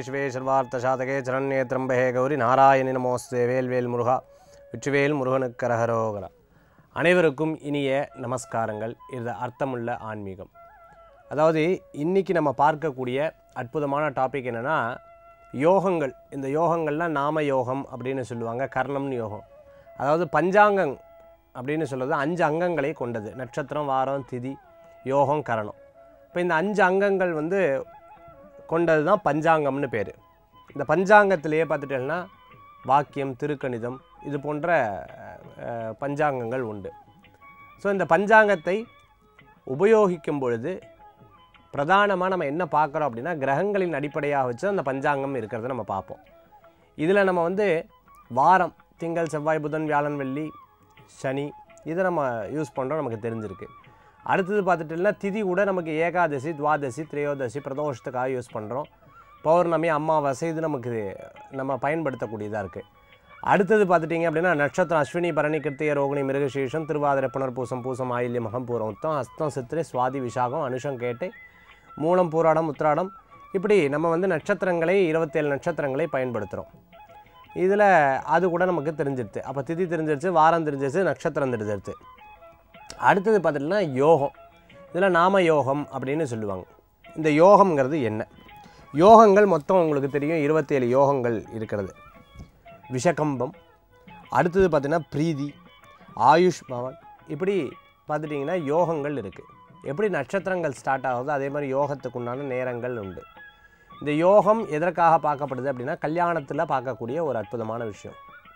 சிவே சர்வார்த்த சாதகே சரண்யே திரம்பகே கௌரி நாராயணி நமோஸ்தே வேல்வேல் முருகா வெற்றிவேல் முருகனுக்கு கரகரோகரா அனைவருக்கும் இனிய நமஸ்காரங்கள் இது அர்த்தமுள்ள ஆன்மீகம் அதாவது இன்னைக்கு நம்ம பார்க்கக்கூடிய அற்புதமான டாபிக் என்னென்னா யோகங்கள் இந்த யோகங்கள்லாம் நாம யோகம் அப்படின்னு சொல்லுவாங்க கர்ணம்னு யோகம் அதாவது பஞ்சாங்கம் அப்படின்னு சொல்கிறது அஞ்சு அங்கங்களை கொண்டது நட்சத்திரம் வாரம் திதி யோகம் கரணம் இப்போ இந்த அஞ்சு அங்கங்கள் வந்து கொண்டது தான் பஞ்சாங்கம்னு பேர் இந்த பஞ்சாங்கத்திலேயே பார்த்துட்டேன்னா வாக்கியம் திருக்கணிதம் இது போன்ற அஹ், பஞ்சாங்கங்கள் உண்டு ஸோ இந்த பஞ்சாங்கத்தை உபயோகிக்கும் பொழுது பிரதானமாக நம்ம என்ன பார்க்குறோம் அப்படின்னா கிரகங்களின் அடிப்படையாக வச்சு அந்த பஞ்சாங்கம் இருக்கிறத நம்ம பார்ப்போம் இதில் நம்ம வந்து வாரம் திங்கள் செவ்வாய் புதன் வியாழன் வெள்ளி சனி இதை நம்ம யூஸ் பண்ணுறோம் நமக்கு தெரிஞ்சிருக்கு அடுத்தது பார்த்துட்டோம்னா திதி கூட நமக்கு ஏகாதசி துவாதசி திரையோதசி பிரதோஷத்துக்காக யூஸ் பண்ணுறோம் பௌர்ணமி அமாவாசை இது நமக்கு நம்ம பயன்படுத்தக்கூடியதாக இருக்குது அடுத்தது பார்த்துட்டிங்க அப்படின்னா நட்சத்திரம் அஸ்வினி பரணி கிருத்திய ரோகிணி மிருகசீஷம் திருவாதிரை புனர்பூசம் பூசம் ஆயில்யம் மகம் பூரம் உத்தம் ஹஸ்தம் சித்திரை சுவாதி விசாகம் அனுஷம் கேட்டை மூலம் பூராடம் உத்திராடம் இப்படி நம்ம வந்து நட்சத்திரங்களை இருபத்தேழு நட்சத்திரங்களை பயன்படுத்துகிறோம் இதில் அது கூட நமக்கு தெரிஞ்சிருச்சு அப்போ திதி தெரிஞ்சிருச்சு வாரம் தெரிஞ்சிருச்சு நட்சத்திரம் தெரிஞ்சிருச்சு அடுத்தது பார்த்துட்டிங்கன்னா யோகம் இதில் நாம யோகம் அப்படின்னு சொல்லுவாங்க இந்த யோகம்ங்கிறது என்ன யோகங்கள் மொத்தம் உங்களுக்கு தெரியும் இருபத்தேழு யோகங்கள் இருக்கிறது விஷகம்பம் அடுத்தது பார்த்தீங்கன்னா பிரீதி ஆயுஷ் பவன் இப்படி பார்த்துட்டிங்கன்னா யோகங்கள் இருக்குது எப்படி நட்சத்திரங்கள் ஸ்டார்ட் ஆகுதோ அதே மாதிரி யோகத்துக்கு உண்டான நேரங்கள் உண்டு இந்த யோகம் எதற்காக பார்க்கப்படுது அப்படின்னா கல்யாணத்தில் பார்க்கக்கூடிய ஒரு அற்புதமான விஷயம்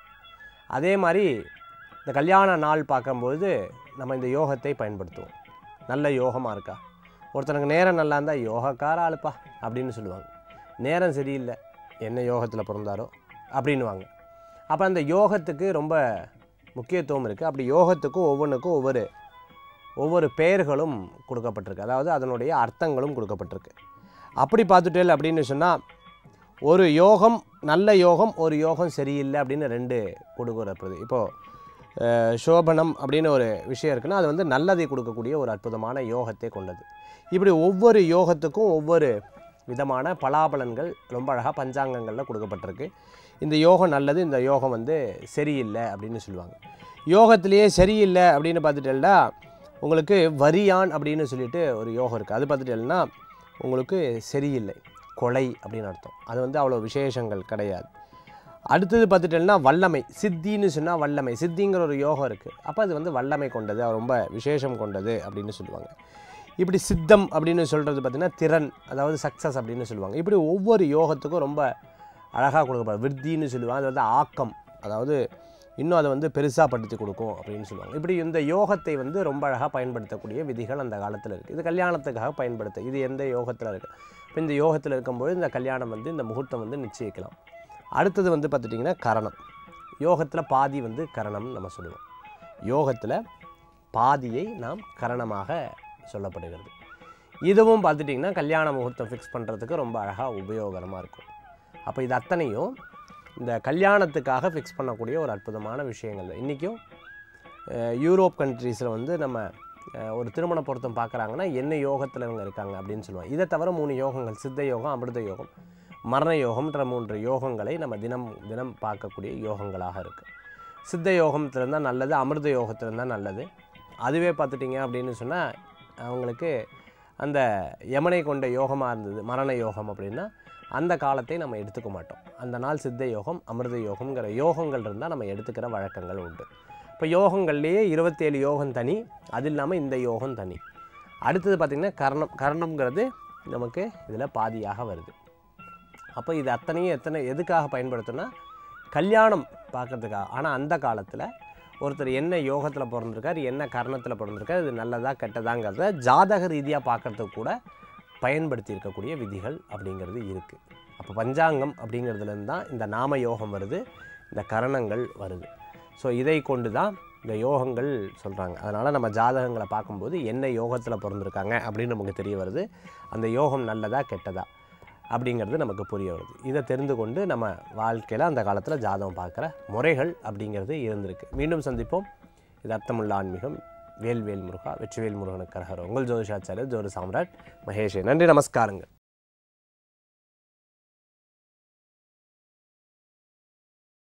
அதே மாதிரி இந்த கல்யாண நாள் பார்க்கும்போது நம்ம இந்த யோகத்தை பயன்படுத்துவோம் நல்ல யோகமாக இருக்கா ஒருத்தனுக்கு நேரம் நல்லா இருந்தால் யோகக்கார ஆளுப்பா அப்படின்னு சொல்லுவாங்க நேரம் சரியில்லை என்ன யோகத்தில் பிறந்தாரோ அப்படின்னுவாங்க அப்போ அந்த யோகத்துக்கு ரொம்ப முக்கியத்துவம் இருக்குது அப்படி யோகத்துக்கும் ஒவ்வொன்றுக்கும் ஒவ்வொரு ஒவ்வொரு பெயர்களும் கொடுக்கப்பட்டிருக்கு அதாவது அதனுடைய அர்த்தங்களும் கொடுக்கப்பட்டிருக்கு அப்படி பார்த்துட்டேல் அப்படின்னு சொன்னால் ஒரு யோகம் நல்ல யோகம் ஒரு யோகம் சரியில்லை அப்படின்னு ரெண்டு கொடுக்கப்படுது இப்போது சோபனம் அப்படின்னு ஒரு விஷயம் இருக்குன்னா அது வந்து நல்லதை கொடுக்கக்கூடிய ஒரு அற்புதமான யோகத்தை கொண்டது இப்படி ஒவ்வொரு யோகத்துக்கும் ஒவ்வொரு விதமான பலாபலன்கள் ரொம்ப அழகாக பஞ்சாங்கங்களில் கொடுக்கப்பட்டிருக்கு இந்த யோகம் நல்லது இந்த யோகம் வந்து சரியில்லை அப்படின்னு சொல்லுவாங்க யோகத்திலேயே சரியில்லை அப்படின்னு பார்த்துட்டேன்னா உங்களுக்கு வரியான் அப்படின்னு சொல்லிட்டு ஒரு யோகம் இருக்குது அது பார்த்துட்டேன்னா உங்களுக்கு சரியில்லை கொலை அப்படின்னு அர்த்தம் அது வந்து அவ்வளோ விசேஷங்கள் கிடையாது அடுத்தது பார்த்துட்டேன்னா வல்லமை சித்தின்னு சொன்னால் வல்லமை சித்திங்கிற ஒரு யோகம் இருக்குது அப்போ அது வந்து வல்லமை கொண்டது அது ரொம்ப விசேஷம் கொண்டது அப்படின்னு சொல்லுவாங்க இப்படி சித்தம் அப்படின்னு சொல்கிறது பார்த்திங்கன்னா திறன் அதாவது சக்ஸஸ் அப்படின்னு சொல்லுவாங்க இப்படி ஒவ்வொரு யோகத்துக்கும் ரொம்ப அழகாக கொடுக்கப்படும் விருத்தின்னு சொல்லுவாங்க அது வந்து ஆக்கம் அதாவது இன்னும் அதை வந்து பெருசாக படுத்தி கொடுக்கும் அப்படின்னு சொல்லுவாங்க இப்படி இந்த யோகத்தை வந்து ரொம்ப அழகாக பயன்படுத்தக்கூடிய விதிகள் அந்த காலத்தில் இருக்குது இது கல்யாணத்துக்காக பயன்படுத்த இது எந்த யோகத்தில் இருக்குது இப்போ இந்த யோகத்தில் இருக்கும்போது இந்த கல்யாணம் வந்து இந்த முகூர்த்தம் வந்து நிச்சயிக்கலாம் அடுத்தது வந்து பார்த்துட்டிங்கன்னா கரணம் யோகத்தில் பாதி வந்து கரணம்னு நம்ம சொல்லுவோம் யோகத்தில் பாதியை நாம் கரணமாக சொல்லப்படுகிறது இதுவும் பார்த்துட்டிங்கன்னா கல்யாண முகூர்த்தம் ஃபிக்ஸ் பண்ணுறதுக்கு ரொம்ப அழகாக உபயோகரமாக இருக்கும் அப்போ இது அத்தனையும் இந்த கல்யாணத்துக்காக ஃபிக்ஸ் பண்ணக்கூடிய ஒரு அற்புதமான விஷயங்கள் இன்றைக்கும் யூரோப் கண்ட்ரீஸில் வந்து நம்ம அஹ், ஒரு திருமண பொருத்தம் பார்க்குறாங்கன்னா என்ன யோகத்தில் இவங்க இருக்காங்க அப்படின்னு சொல்லுவாங்க இதை தவிர மூணு யோகங்கள் சித்த யோகம் அமிர்த யோகம் மரண யோகம்ன்ற மூன்று யோகங்களை நம்ம தினம் தினம் பார்க்கக்கூடிய யோகங்களாக இருக்குது சித்த யோகத்தில் இருந்தால் நல்லது அமிர்த யோகத்தில் இருந்தால் நல்லது அதுவே பார்த்துட்டிங்க அப்படின்னு சொன்னால் அவங்களுக்கு அந்த யமனை கொண்ட யோகமாக இருந்தது மரண யோகம் அப்படின்னா அந்த காலத்தை நம்ம எடுத்துக்க மாட்டோம் அந்த நாள் சித்த யோகம் அமிர்த யோகம்ங்கிற யோகங்கள் இருந்தால் நம்ம எடுத்துக்கிற வழக்கங்கள் உண்டு இப்போ யோகங்கள்லேயே இருபத்தேழு யோகம் தனி அது இல்லாமல் இந்த யோகம் தனி அடுத்தது பார்த்திங்கன்னா கர்ணம் கர்ணம்ங்கிறது நமக்கு இதில் பாதியாக வருது அப்போ இது அத்தனையும் எத்தனை எதுக்காக பயன்படுத்துனா கல்யாணம் பார்க்கறதுக்காக ஆனால் அந்த காலத்தில் ஒருத்தர் என்ன யோகத்தில் பிறந்திருக்கார் என்ன கர்ணத்தில் பிறந்திருக்கார் இது நல்லதா கெட்டதாங்கிறத ஜாதக ரீதியாக பார்க்கறதுக்கு கூட பயன்படுத்தி இருக்கக்கூடிய விதிகள் அப்படிங்கிறது இருக்குது அப்போ பஞ்சாங்கம் அப்படிங்கிறதுலேருந்து தான் இந்த நாம யோகம் வருது இந்த கரணங்கள் வருது ஸோ இதை கொண்டு தான் இந்த யோகங்கள் சொல்கிறாங்க அதனால் நம்ம ஜாதகங்களை பார்க்கும்போது என்ன யோகத்தில் பிறந்திருக்காங்க அப்படின்னு நமக்கு தெரிய வருது அந்த யோகம் நல்லதா கெட்டதா அப்படிங்கிறது நமக்கு புரிய வருது இதை தெரிந்து கொண்டு நம்ம வாழ்க்கையில் அந்த காலத்தில் ஜாதகம் பார்க்குற முறைகள் அப்படிங்கிறது இருந்திருக்கு மீண்டும் சந்திப்போம் இது அர்த்தமுள்ள ஆன்மீகம் வேல்வேல் முருகா வெற்றிவேல் முருகனுக்கு கரகர் உங்கள் ஜோதிஷாச்சாரியர் ஜோதி சாம்ராட் மகேஷே நன்றி நமஸ்காரங்கள்